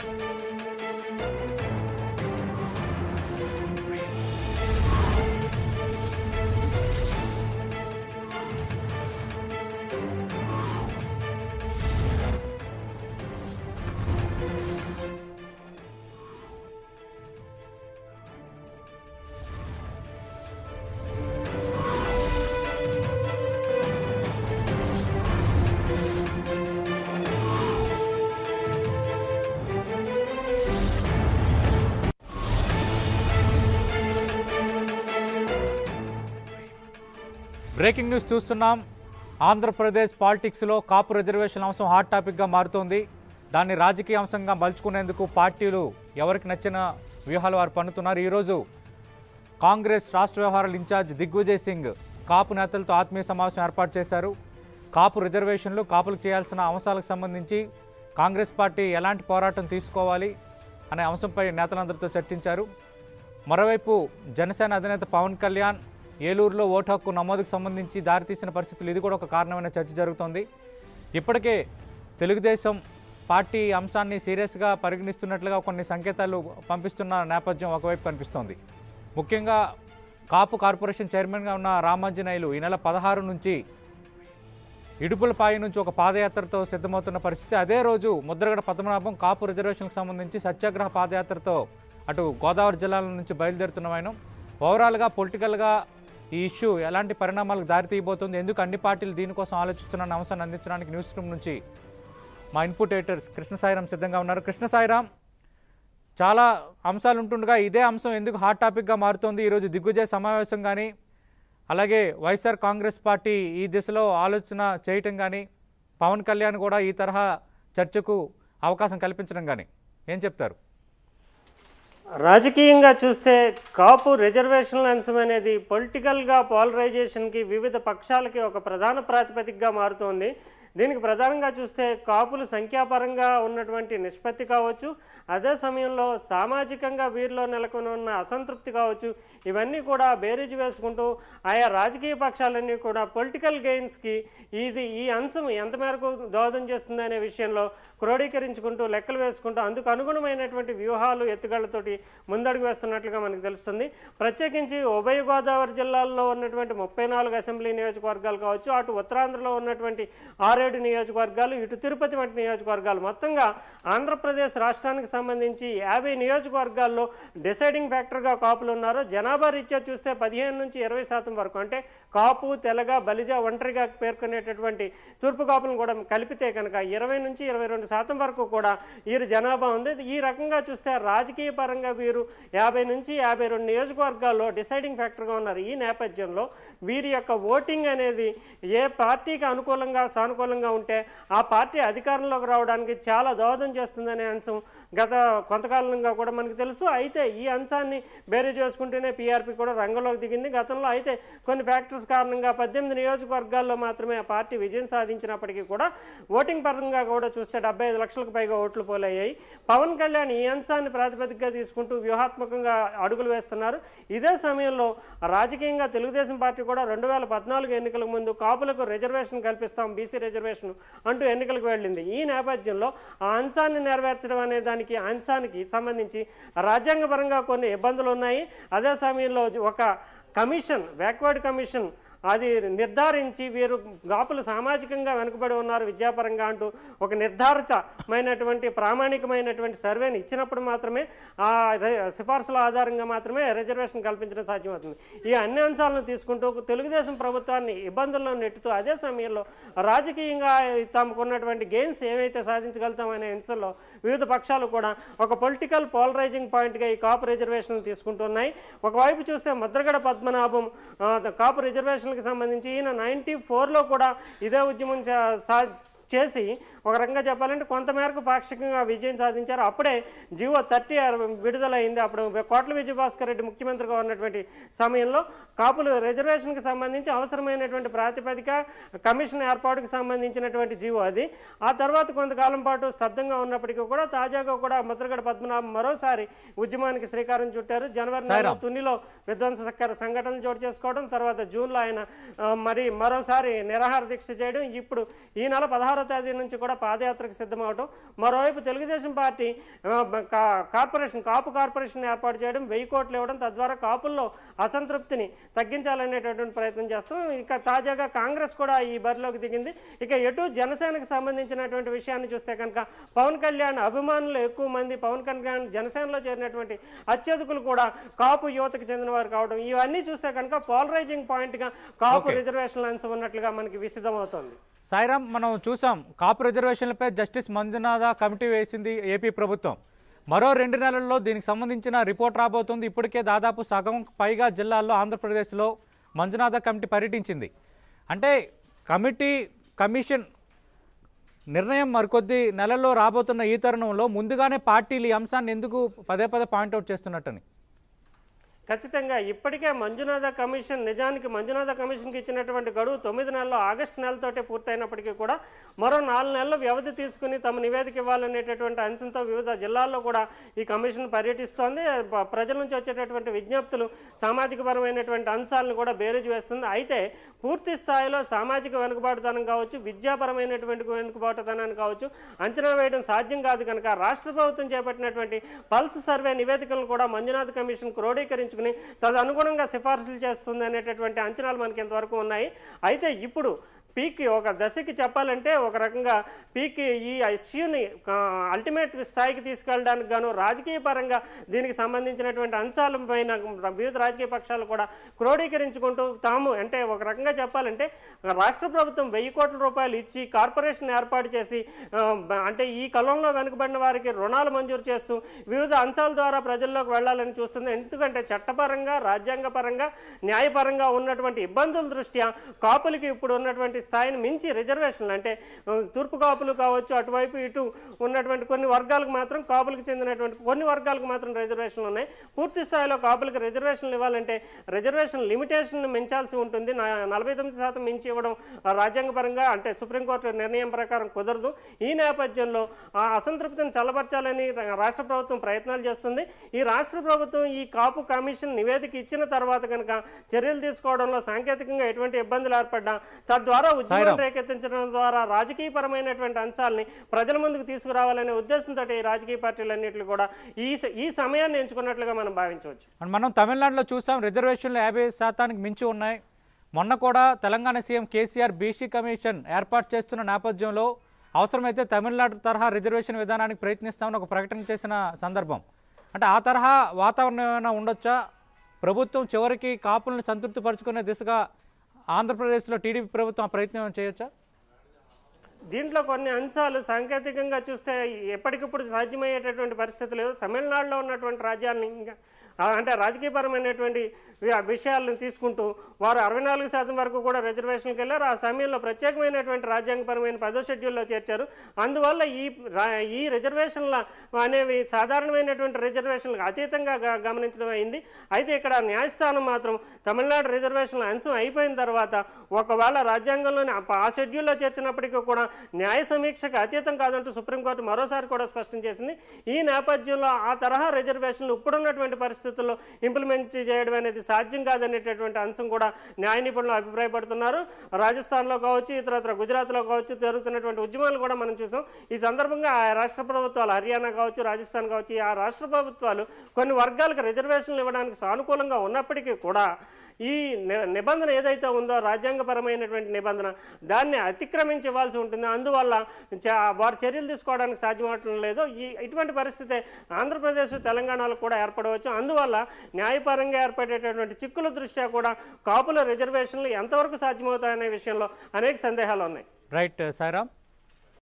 Breaking news చూస్తున్నాం ఆంధ్రప్రదేశ్ పాలిటిక్స్లో కాపు reservation అంశం హాట్ టాపిక్గా మారుతోంది దాన్ని రాజకీయ అంశంగా మలుచుకునేందుకు పార్టీలు ఎవరికి నచ్చిన వ్యూహాలు వారు పన్నుతున్నారు ఈరోజు కాంగ్రెస్ రాష్ట్ర వ్యవహారాల ఇన్ఛార్జ్ దిగ్విజయ్ సింగ్ కాపు నేతలతో ఆత్మీయ సమావేశం ఏర్పాటు చేశారు కాపు రిజర్వేషన్లు కాపులకు చేయాల్సిన అంశాలకు సంబంధించి కాంగ్రెస్ పార్టీ ఎలాంటి పోరాటం తీసుకోవాలి అనే అంశంపై నేతలందరితో చర్చించారు మరోవైపు జనసేన అధినేత పవన్ కళ్యాణ్ ఏలూరులో ఓటు హక్కు నమోదుకు సంబంధించి దారితీసిన పరిస్థితులు ఇది కూడా ఒక కారణమైన చర్చ జరుగుతోంది ఇప్పటికే తెలుగుదేశం పార్టీ ఈ అంశాన్ని సీరియస్గా పరిగణిస్తున్నట్లుగా కొన్ని సంకేతాలు పంపిస్తున్న నేపథ్యం ఒకవైపు కనిపిస్తోంది ముఖ్యంగా కాపు కార్పొరేషన్ చైర్మన్గా ఉన్న రామాంజనేయులు ఈ నెల పదహారు నుంచి ఇడుపులపాయి నుంచి ఒక పాదయాత్రతో సిద్ధమవుతున్న పరిస్థితి అదే రోజు ముద్రగడ పద్మనాభం కాపు రిజర్వేషన్లకు సంబంధించి సత్యాగ్రహ పాదయాత్రతో అటు గోదావరి జిల్లాల నుంచి బయలుదేరుతున్న ఆయన ఓవరాల్గా పొలిటికల్గా ఈ ఇష్యూ ఎలాంటి పరిణామాలకు దారితీయబోతుంది ఎందుకు అన్ని పార్టీలు దీనికోసం ఆలోచిస్తున్న అంశాన్ని అందించడానికి న్యూస్ రూమ్ నుంచి మా ఇన్పుట్ ఎడిటర్స్ కృష్ణ సాయిరాం సిద్ధంగా ఉన్నారు కృష్ణ సాయిరాం చాలా అంశాలు ఉంటుండగా ఇదే అంశం ఎందుకు హాట్ టాపిక్గా మారుతోంది ఈరోజు దిగ్విజయ సమావేశం కానీ అలాగే వైఎస్ఆర్ కాంగ్రెస్ పార్టీ ఈ దిశలో ఆలోచన చేయటం కానీ పవన్ కళ్యాణ్ కూడా ఈ తరహా చర్చకు అవకాశం కల్పించడం కానీ ఏం చెప్తారు రాజకీయంగా చూస్తే కాపు రిజర్వేషన్ల అంశం అనేది పొలిటికల్గా పాలరైజేషన్కి వివిధ పక్షాలకి ఒక ప్రధాన ప్రాతిపదికగా మారుతోంది దీనికి ప్రధానంగా చూస్తే కాపులు సంఖ్యాపరంగా ఉన్నటువంటి నిష్పత్తి కావచ్చు అదే సమయంలో సామాజికంగా వీరిలో నెలకొని ఉన్న అసంతృప్తి కావచ్చు ఇవన్నీ కూడా బేరీజు వేసుకుంటూ ఆయా రాజకీయ పక్షాలన్నీ కూడా పొలిటికల్ గెయిన్స్కి ఇది ఈ అంశం ఎంత మేరకు దోహదం చేస్తుంది అనే విషయంలో క్రోడీకరించుకుంటూ లెక్కలు వేసుకుంటూ అందుకు అనుగుణమైనటువంటి వ్యూహాలు ఎత్తుగళ్లతోటి ముందడుగు వేస్తున్నట్లుగా మనకు తెలుస్తుంది ప్రత్యేకించి ఉభయ గోదావరి జిల్లాల్లో ఉన్నటువంటి ముప్పై నాలుగు అసెంబ్లీ నియోజకవర్గాలు కావచ్చు అటు ఉత్తరాంధ్రలో ఉన్నటువంటి ఆరేడు నియోజకవర్గాలు ఇటు తిరుపతి వంటి నియోజకవర్గాలు మొత్తంగా ఆంధ్రప్రదేశ్ రాష్ట్రానికి సంబంధించి యాభై నియోజకవర్గాల్లో డిసైడింగ్ ఫ్యాక్టర్గా కాపులు ఉన్నారు జనాభా రీత్యా చూస్తే పదిహేను నుంచి ఇరవై శాతం వరకు అంటే కాపు తెలగ బలిజ ఒంటరిగా పేర్కొనేటటువంటి తూర్పు కాపులను కూడా కలిపితే కనుక ఇరవై నుంచి ఇరవై రెండు శాతం వరకు కూడా వీరు జనాభా ఉంది ఈ రకంగా చూస్తే రాజకీయ పరంగా వీరు యాభై నుంచి యాభై రెండు నియోజకవర్గాల్లో డిసైడింగ్ ఫ్యాక్టర్గా ఉన్నారు ఈ నేపథ్యంలో వీరి యొక్క ఓటింగ్ అనేది ఏ పార్టీకి అనుకూలంగా సానుకూలంగా ఉంటే ఆ పార్టీ అధికారంలోకి రావడానికి చాలా దోహదం చేస్తుందనే అంశం గత కొంతకాలంగా కూడా మనకు తెలుసు అయితే ఈ అంశాన్ని బేరీ చేసుకుంటూనే పీఆర్పీ కూడా రంగంలోకి దిగింది గతంలో అయితే కొన్ని ఫ్యాక్టర్స్ కారణంగా పద్దెనిమిది నియోజకవర్గాల్లో మాత్రమే ఆ పార్టీ విజయం సాధించినప్పటికీ కూడా ఓటింగ్ పరంగా కూడా చూస్తే డెబ్బై ఐదు లక్షలకు పైగా ఓట్లు పోలయ్యాయి పవన్ కళ్యాణ్ ఈ అంశాన్ని ప్రాతిపదికగా తీసుకుంటూ వ్యూహాత్మకంగా అడుగులు వేస్తున్నారు ఇదే సమయంలో రాజకీయంగా తెలుగుదేశం పార్టీ కూడా రెండు వేల పద్నాలుగు ఎన్నికలకు ముందు కాపులకు రిజర్వేషన్ కల్పిస్తాం బీసీ రిజర్వేషన్ అంటూ ఎన్నికలకు వెళ్ళింది ఈ నేపథ్యంలో ఆ అంశాన్ని నెరవేర్చడం అనే దానికి ఆ అంశానికి సంబంధించి రాజ్యాంగపరంగా కొన్ని ఇబ్బందులు ఉన్నాయి అదే సమయంలో ఒక కమిషన్ బ్యాక్వర్డ్ కమిషన్ అది నిర్ధారించి వీరు గాపులు సామాజికంగా వెనుకబడి ఉన్నారు విద్యాపరంగా అంటూ ఒక నిర్ధారితమైనటువంటి ప్రామాణికమైనటువంటి సర్వేని ఇచ్చినప్పుడు మాత్రమే ఆ రి- సిఫార్సుల ఆధారంగా మాత్రమే రిజర్వేషన్ కల్పించడం సాధ్యమవుతుంది ఈ అన్ని అంశాలను తీసుకుంటూ తెలుగుదేశం ప్రభుత్వాన్ని ఇబ్బందుల్లో నెట్టుతూ అదే సమయంలో రాజకీయంగా తమకు ఉన్నటువంటి గెయిన్స్ ఏవైతే సాధించగలుగుతామనే అంశంలో వివిధ పక్షాలు కూడా ఒక పొలిటికల్ పోలరైజింగ్ పాయింట్గా ఈ కాపు రిజర్వేషన్లు తీసుకుంటున్నాయి ఒకవైపు చూస్తే ముద్రగడ పద్మనాభం ఆ, కాపు రిజర్వేషన్లకు సంబంధించి ఈయన నైంటీ ఫోర్లో కూడా ఇదే ఉద్యమం చే- సా- చేసి ఒక రకంగా చెప్పాలంటే కొంతమేరకు పాక్షికంగా విజయం సాధించారు అప్పుడే జివో థర్టీ విడుదలైంది అప్పుడు కోట్ల విజయభాస్కర్ రెడ్డి ముఖ్యమంత్రిగా ఉన్నటువంటి సమయంలో కాపులు రిజర్వేషన్కి సంబంధించి అవసరమైనటువంటి ప్రాతిపదిక కమిషన్ ఏర్పాటుకు సంబంధించినటువంటి జీవో అది ఆ తర్వాత కొంతకాలం పాటు స్తబ్దంగా ఉన్నప్పటికీ కూడా తాజాగా కూడా ముద్రగడ పద్మనాభం మరోసారి ఉద్యమానికి శ్రీకారం చుట్టారు జనవరి నెలలో సాయిరాం. తునిలో విధ్వంసకర సంఘటనలు చోటు చేసుకోవడం తర్వాత జూన్లో ఆయన ఆయన ఆ, మరి మరోసారి నిరాహార దీక్ష చేయడం ఇప్పుడు ఈ నెల పదహారో తేదీ నుంచి కూడా పాదయాత్రకు సిద్ధమవడం మరోవైపు తెలుగుదేశం పార్టీ ఆ, బ- కా- కార్పొరేషన్ కాపు కార్పొరేషన్ ఏర్పాటు చేయడం వెయ్యి కోట్లు ఇవ్వడం తద్వారా కాపుల్లో అసంతృప్తిని తగ్గించాలనేటటువంటి ప్రయత్నం చేస్తాం ఇక తాజాగా కాంగ్రెస్ కూడా ఈ బరిలోకి దిగింది ఇక ఎటు జనసేనకు సంబంధించినటువంటి విషయాన్ని చూస్తే కనుక పవన్ కళ్యాణ్ అభిమానులు ఎక్కువ మంది పవన్ కళ్యాణ్ జనసేనలో చేరినటువంటి అత్యధికులు కూడా కాపు యువతకు చెందిన వారు కావడం ఇవన్నీ చూస్తే కనుక పోలరైజింగ్ పాయింట్గా కాపు రిజర్వేషన్ల అంశం ఉన్నట్లుగా మనకి విసిద్ధమవుతోంది సాయిరామ్ మనం చూసాం కాపు రిజర్వేషన్లపై జస్టిస్ మంజునాథ కమిటీ వేసింది ఏపీ ప్రభుత్వం మరో రెండు నెలల్లో దీనికి సంబంధించిన రిపోర్ట్ రాబోతుంది ఇప్పటికే దాదాపు సగం పైగా జిల్లాల్లో ఆంధ్రప్రదేశ్లో మంజునాథ కమిటీ పర్యటించింది అంటే కమిటీ కమిషన్ నిర్ణయం మరికొద్ది నెలల్లో రాబోతున్న ఈ తరుణంలో ముందుగానే పార్టీలు ఈ అంశాన్ని ఎందుకు పదే పదే పాయింట్అవుట్ చేస్తున్నట్టని ఖచ్చితంగా ఇప్పటికే మంజునాథ కమిషన్ నిజానికి మంజునాథ కమిషన్కి ఇచ్చినటువంటి గడువు తొమ్మిది నెలల్లో ఆగస్టు నెలతోటే పూర్తయినప్పటికీ కూడా మరో నాలుగు నెలలు వ్యవధి తీసుకుని తమ నివేదిక ఇవ్వాలనేటటువంటి అంశంతో వివిధ జిల్లాల్లో కూడా ఈ కమిషన్ పర్యటిస్తోంది ప- ప్రజల నుంచి వచ్చేటటువంటి విజ్ఞప్తులు సామాజిక పరమైనటువంటి అంశాలను కూడా బేరీజు వేస్తుంది అయితే పూర్తి స్థాయిలో సామాజిక వెనుకబాటుతనం కావచ్చు విద్యాపరమైనటువంటి వెనుకబాటుతనాన్ని కావచ్చు అంచనా వేయడం సాధ్యం కాదు కనుక రాష్ట్ర ప్రభుత్వం చేపట్టినటువంటి పల్స్ సర్వే నివేదికలను కూడా మంజునాథ్ కమిషన్ క్రోడీకరించుకుని తదనుగుణంగా సిఫార్సులు చేస్తుంది అనేటటువంటి అంచనాలు మనకి ఇంతవరకు ఉన్నాయి అయితే ఇప్పుడు పీక్ ఒక దశకి చెప్పాలంటే ఒక రకంగా పీక్ ఈ ఇష్యూని అల్టిమేట్ స్థాయికి తీసుకెళ్ళడానికి గాను రాజకీయ పరంగా దీనికి సంబంధించినటువంటి అంశాలపైన వివిధ రాజకీయ పక్షాలు కూడా క్రోడీకరించుకుంటూ తాము అంటే ఒక రకంగా చెప్పాలంటే రాష్ట్ర ప్రభుత్వం వెయ్యి కోట్ల రూపాయలు ఇచ్చి కార్పొరేషన్ ఏర్పాటు చేసి ఆ, బ- అంటే ఈ కలంలో వెనుకబడిన వారికి రుణాలు మంజూరు చేస్తూ వివిధ అంశాల ద్వారా ప్రజల్లోకి వెళ్ళాలని చూస్తుంది ఎందుకంటే చట్టపరంగా రాజ్యాంగపరంగా న్యాయపరంగా ఉన్నటువంటి ఇబ్బందుల దృష్ట్యా కాపులకి ఇప్పుడు ఉన్నటువంటి స్థాయిని మించి రిజర్వేషన్లు అంటే ఆ, తూర్పు కాపులు కావచ్చు అటువైపు ఇటు ఉన్నటువంటి కొన్ని వర్గాలకు మాత్రం కాపులకు చెందినటువంటి కొన్ని వర్గాలకు మాత్రం రిజర్వేషన్లు ఉన్నాయి పూర్తి స్థాయిలో కాపులకు రిజర్వేషన్లు ఇవ్వాలంటే రిజర్వేషన్ లిమిటేషన్ మించాల్సి ఉంటుంది నా- నలభై తొమ్మిది శాతం మించి ఇవ్వడం ఆ, రాజ్యాంగపరంగా అంటే సుప్రీంకోర్టు నిర్ణయం ప్రకారం కుదరదు ఈ నేపథ్యంలో ఆ అసంతృప్తిని చల్లబరచాలని రా- రాష్ట్ర ప్రభుత్వం ప్రయత్నాలు చేస్తుంది ఈ రాష్ట్ర ప్రభుత్వం ఈ కాపు కమిషన్ నివేదిక ఇచ్చిన తర్వాత కనుక చర్యలు తీసుకోవడంలో సాంకేతికంగా ఎటువంటి ఇబ్బందులు ఏర్పడ్డా తద్వారా ఉద్యమం సాయిరాం. రేకెత్తించడం ద్వారా రాజకీయపరమైనటువంటి అంశాలని ప్రజల ముందుకు తీసుకురావాలనే ఉద్దేశంతో ఈ రాజకీయ పార్టీలన్నింటినీ కూడా ఈ స- ఈ సమయాన్ని ఎంచుకున్నట్లుగా మనం భావించవచ్చు అండ్ మనం తమిళనాడులో చూసాం రిజర్వేషన్లు యాభై శాతానికి మించి ఉన్నాయి మొన్న కూడా Telangana CM KCR BC commission ఏర్పాటు చేస్తున్న నేపథ్యంలో అవసరమైతే తమిళనాడు తరహా రిజర్వేషన్ విధానానికి ప్రయత్నిస్తామని ఒక ప్రకటన చేసిన సందర్భం అంటే ఆ తరహా వాతావరణం ఏమైనా ఉండొచ్చా ప్రభుత్వం చివరికి కాపులను సంతృప్తిపరుచుకునే దిశగా ఆంధ్రప్రదేశ్లో టీడీపీ ప్రభుత్వం ఆ ప్రయత్నం చేయొచ్చా దీంట్లో కొన్ని అంశాలు సాంకేతికంగా చూస్తే ఎప్పటికప్పుడు సాధ్యమయ్యేటటువంటి పరిస్థితి లేదు తమిళనాడులో ఉన్నటువంటి రాజ్యాన్ని ఇంకా ఆ, అంటే రాజకీయపరమైనటువంటి వి- విషయాలను తీసుకుంటూ వారు అరవై నాలుగు శాతం వరకు కూడా రిజర్వేషన్కి వెళ్ళారు ఆ సమయంలో ప్రత్యేకమైనటువంటి రాజ్యాంగపరమైన పదో షెడ్యూల్లో చేర్చారు అందువల్ల ఈ రా- ఈ రిజర్వేషన్ల అనేవి సాధారణమైనటువంటి రిజర్వేషన్లకు అతీతంగా గ- గమనించడం అయింది అయితే ఇక్కడ న్యాయస్థానం మాత్రం తమిళనాడు రిజర్వేషన్ల అంశం అయిపోయిన తర్వాత ఒకవేళ రాజ్యాంగంలోని ఆ- ఆ షెడ్యూల్లో చేర్చినప్పటికీ కూడా న్యాయ సమీక్షకు అతీతం కాదంటూ సుప్రీంకోర్టు మరోసారి కూడా స్పష్టం చేసింది ఈ నేపథ్యంలో ఆ తరహా రిజర్వేషన్లు ఇప్పుడున్నటువంటి పరిస్థితుల్లో ఇంప్లిమెంట్ చేయడం అనేది సాధ్యం కాదనేటటువంటి అంశం కూడా న్యాయ నిపుణులు అభిప్రాయపడుతున్నారు రాజస్థాన్లో కావచ్చు ఇతరత్ర గుజరాత్లో కావచ్చు జరుగుతున్నటువంటి ఉద్యమాలు కూడా మనం చూసాం ఈ సందర్భంగా ఆ రాష్ట్ర ప్రభుత్వాలు హర్యానా కావచ్చు రాజస్థాన్ కావచ్చు ఆ రాష్ట్ర ప్రభుత్వాలు కొన్ని వర్గాలకు రిజర్వేషన్లు ఇవ్వడానికి సానుకూలంగా ఉన్నప్పటికీ కూడా ఈ ని- నిబంధన ఏదైతే ఉందో రాజ్యాంగపరమైనటువంటి నిబంధన దాన్ని అతిక్రమించి ఇవ్వాల్సి ఉంటుంది అందువల్ల చ- వారు చర్యలు తీసుకోవడానికి సాధ్యమవటం లేదు ఈ ఇటువంటి పరిస్థితి ఆంధ్రప్రదేశ్ తెలంగాణలో కూడా ఏర్పడవచ్చు అందువల్ల న్యాయపరంగా ఏర్పడేటటువంటి చిక్కుల దృష్ట్యా కూడా కాపుల రిజర్వేషన్లు ఎంతవరకు సాధ్యమవుతాయనే విషయంలో అనేక సందేహాలు ఉన్నాయి రైట్ సాయిరామ్